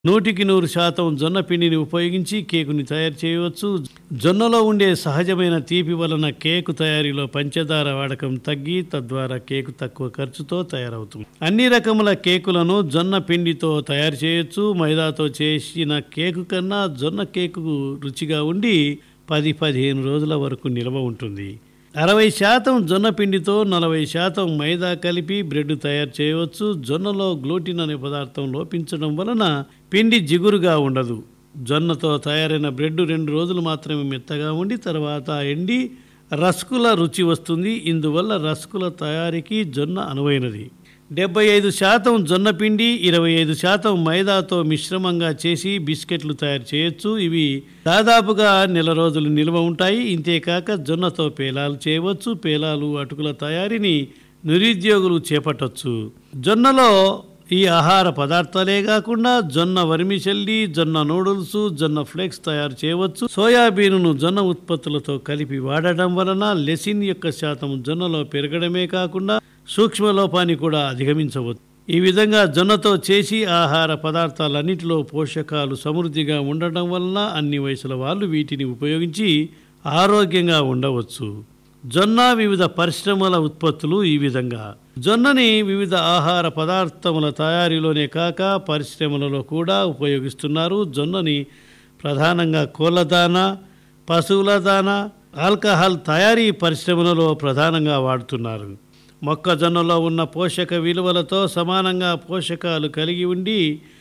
నూటికి నూరు శాతం జొన్న పిండిని ఉపయోగించి కేకుని తయారు చేయవచ్చు జొన్నలో ఉండే సహజమైన తీపి వలన కేకు తయారీలో పంచదార వాడకం తగ్గి తద్వారా కేకు తక్కువ ఖర్చుతో తయారవుతుంది అన్ని రకముల కేకులను జొన్న పిండితో తయారు చేయొచ్చు మైదాతో చేసిన కేకు కన్నా జొన్న కేకు రుచిగా ఉండి పది పదిహేను రోజుల వరకు నిల్వ ఉంటుంది అరవై శాతం జొన్న పిండితో నలభై శాతం మైదా కలిపి బ్రెడ్ తయారు చేయవచ్చు జొన్నలో గ్లూటిన్ అనే పదార్థం లోపించడం వలన పిండి జిగురుగా ఉండదు జొన్నతో తయారైన బ్రెడ్ రెండు రోజులు మాత్రమే మెత్తగా ఉండి తర్వాత ఎండి రస్కుల రుచి వస్తుంది ఇందువల్ల రస్కుల తయారీకి జొన్న అనువైనది డెబ్బై ఐదు శాతం జొన్న పిండి ఇరవై ఐదు శాతం మైదాతో మిశ్రమంగా చేసి బిస్కెట్లు తయారు చేయొచ్చు ఇవి దాదాపుగా నెల రోజులు నిల్వ ఉంటాయి ఇంతేకాక జొన్నతో పేలాలు చేయవచ్చు పేలాలు అటుకుల తయారీని నిరుద్యోగులు చేపట్టవచ్చు జొన్నలో ఈ ఆహార పదార్థాలే కాకుండా జొన్న వరిమిచెల్లి జొన్న నూడిల్స్ జొన్న ఫ్లేక్స్ తయారు చేయవచ్చు సోయాబీన్ను జొన్న ఉత్పత్తులతో కలిపి వాడటం వలన లెసిన్ యొక్క శాతం జొన్నలో పెరగడమే కాకుండా సూక్ష్మ లోపాన్ని కూడా అధిగమించవచ్చు ఈ విధంగా జొన్నతో చేసి ఆహార పదార్థాలన్నిటిలో పోషకాలు సమృద్ధిగా ఉండటం వలన అన్ని వయసుల వాళ్ళు వీటిని ఉపయోగించి ఆరోగ్యంగా ఉండవచ్చు జొన్న వివిధ పరిశ్రమల ఉత్పత్తులు ఈ విధంగా జొన్నని వివిధ ఆహార పదార్థముల తయారీలోనే కాక పరిశ్రమలలో కూడా ఉపయోగిస్తున్నారు జొన్నని ప్రధానంగా కోళ్ళ దానా పశువుల దానా ఆల్కహాల్ తయారీ పరిశ్రమలలో ప్రధానంగా వాడుతున్నారు మొక్కజొన్నలో ఉన్న పోషక విలువలతో సమానంగా పోషకాలు కలిగి ఉండి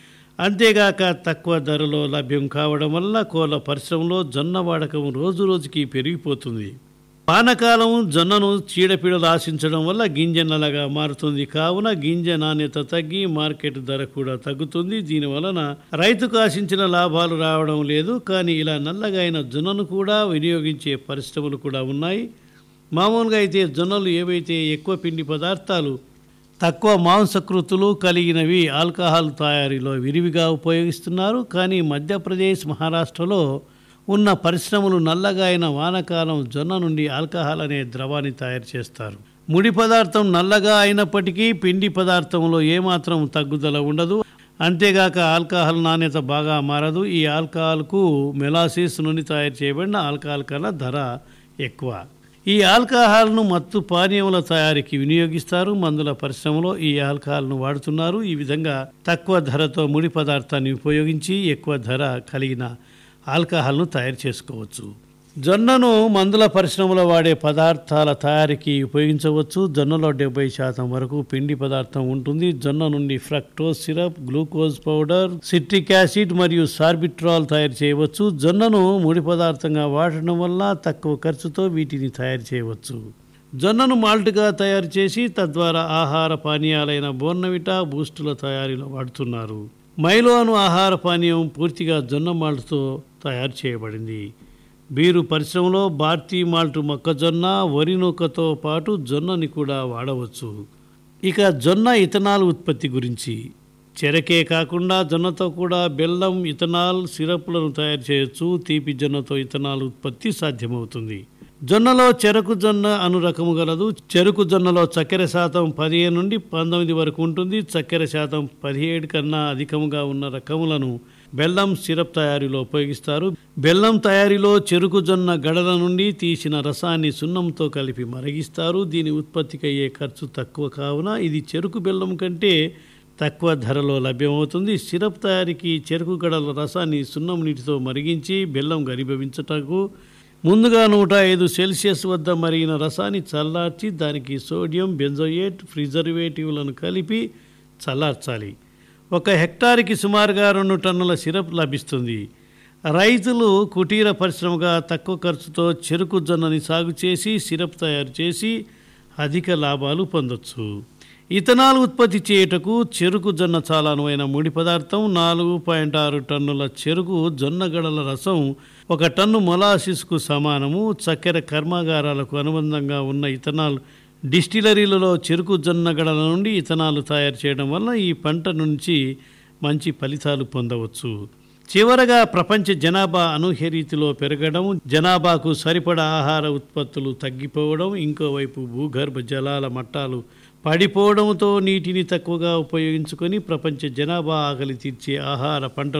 అంతేగాక తక్కువ ధరలో లభ్యం కావడం వల్ల కోళ్ళ పరిశ్రమలో జొన్న వాడకం రోజు రోజుకి పెరిగిపోతుంది వానకాలం జొన్నను చీడపీడలు ఆశించడం వల్ల గింజ నల్లగా మారుతుంది కావున గింజ నాణ్యత తగ్గి మార్కెట్ ధర కూడా తగ్గుతుంది దీని వలన రైతుకు ఆశించిన లాభాలు రావడం లేదు కానీ ఇలా నల్లగా అయిన జొన్నను కూడా వినియోగించే పరిశ్రమలు కూడా ఉన్నాయి మామూలుగా అయితే జొన్నలు ఏవైతే ఎక్కువ పిండి పదార్థాలు తక్కువ మాంసకృతులు కలిగినవి ఆల్కహాల్ తయారీలో విరివిగా ఉపయోగిస్తున్నారు కానీ మధ్యప్రదేశ్ మహారాష్ట్రలో ఉన్న పరిశ్రమలు నల్లగా అయిన వానకాలం జొన్న నుండి ఆల్కహాల్ అనే ద్రవాన్ని తయారు చేస్తారు ముడి పదార్థం నల్లగా అయినప్పటికీ పిండి పదార్థంలో ఏమాత్రం తగ్గుదల ఉండదు అంతేగాక ఆల్కహాల్ నాణ్యత బాగా మారదు ఈ ఆల్కహాల్కు మెలాసిస్ నుండి తయారు చేయబడిన ఆల్కహాల్ కన్నా ధర ఎక్కువ ఈ ఆల్కహాల్ను మత్తు పానీయముల తయారీకి వినియోగిస్తారు మందుల పరిశ్రమలో ఈ ఆల్కహాల్ను వాడుతున్నారు ఈ విధంగా తక్కువ ధరతో ముడి పదార్థాన్ని ఉపయోగించి ఎక్కువ ధర కలిగిన ఆల్కహాల్ను తయారు చేసుకోవచ్చు జొన్నను మందుల పరిశ్రమలో వాడే పదార్థాల తయారీకి ఉపయోగించవచ్చు జొన్నలో డెబ్బై శాతం వరకు పిండి పదార్థం ఉంటుంది జొన్న నుండి fructose syrup glucose powder citric acid మరియు సార్బిట్రాల్ తయారు చేయవచ్చు జొన్నను ముడి పదార్థంగా వాడటం వల్ల తక్కువ ఖర్చుతో వీటిని తయారు చేయవచ్చు జొన్నను మాల్ట్గా తయారు చేసి తద్వారా ఆహార పానీయాలైన బోర్నవిటా బూస్టుల తయారీలో వాడుతున్నారు మైలో అను ఆహార పానీయం పూర్తిగా జొన్న మాల్ట్తో తయారు చేయబడింది బీరు పరిశ్రమలో భారతీ మాల్ట్ మొక్కజొన్న వరి నూకతో పాటు జొన్నని కూడా వాడవచ్చు ఇక జొన్న ఇథనాల్ ఉత్పత్తి గురించి చెరకే కాకుండా జొన్నతో కూడా బెల్లం ఇథనాల్ సిరప్లను తయారు చేయొచ్చు తీపి జొన్నతో ఇథనాల్ ఉత్పత్తి సాధ్యమవుతుంది జొన్నలో చెరకు జొన్న అను రకము గలదు చెరుకు జొన్నలో చక్కెర శాతం పదిహేను నుండి పంతొమ్మిది వరకు ఉంటుంది చక్కెర శాతం పదిహేడు కన్నా అధికముగా ఉన్న రకములను బెల్లం సిరప్ తయారీలో ఉపయోగిస్తారు బెల్లం తయారీలో చెరుకు జొన్న గడల నుండి తీసిన రసాన్ని సున్నంతో కలిపి మరిగిస్తారు దీని ఉత్పత్తికి అయ్యే ఖర్చు తక్కువ కావున ఇది చెరుకు బెల్లం కంటే తక్కువ ధరలో లభ్యమవుతుంది సిరప్ తయారీకి చెరుకు గడల రసాన్ని సున్నం నీటితో మరిగించి బెల్లం గరిభవించటకు ముందుగా నూట ఐదు సెల్సియస్ వద్ద మరిగిన రసాన్ని చల్లార్చి దానికి సోడియం బెంజోయేట్ ప్రిజర్వేటివ్లను కలిపి చల్లార్చాలి ఒక హెక్టార్కి సుమారుగా రెండు టన్నుల సిరప్ లభిస్తుంది రైతులు కుటీర పరిశ్రమగా తక్కువ ఖర్చుతో చెరుకు జొన్నని సాగు చేసి సిరప్ తయారు చేసి అధిక లాభాలు పొందొచ్చు ఇథనాల్ ఉత్పత్తి చేయుటకు చెరుకు జొన్న చాలా అనువైన ముడి పదార్థం నాలుగు పాయింట్ ఆరు టన్నుల చెరుకు జొన్న గడల రసం ఒక టన్ను మొలాసిస్కు సమానము చక్కెర కర్మాగారాలకు అనుబంధంగా ఉన్న ఇథనాల్ డిస్టిలరీలలో చెరుకు జొన్న గడల నుండి ఇథనాలు తయారు చేయడం వల్ల ఈ పంట నుంచి మంచి ఫలితాలు పొందవచ్చు చివరగా ప్రపంచ జనాభా అనూహ్య రీతిలో పెరగడం జనాభాకు సరిపడా ఆహార ఉత్పత్తులు తగ్గిపోవడం ఇంకోవైపు భూగర్భ జలాల మట్టాలు పడిపోవడంతో నీటిని తక్కువగా ఉపయోగించుకొని ప్రపంచ జనాభా ఆకలి తీర్చే ఆహార పంటలు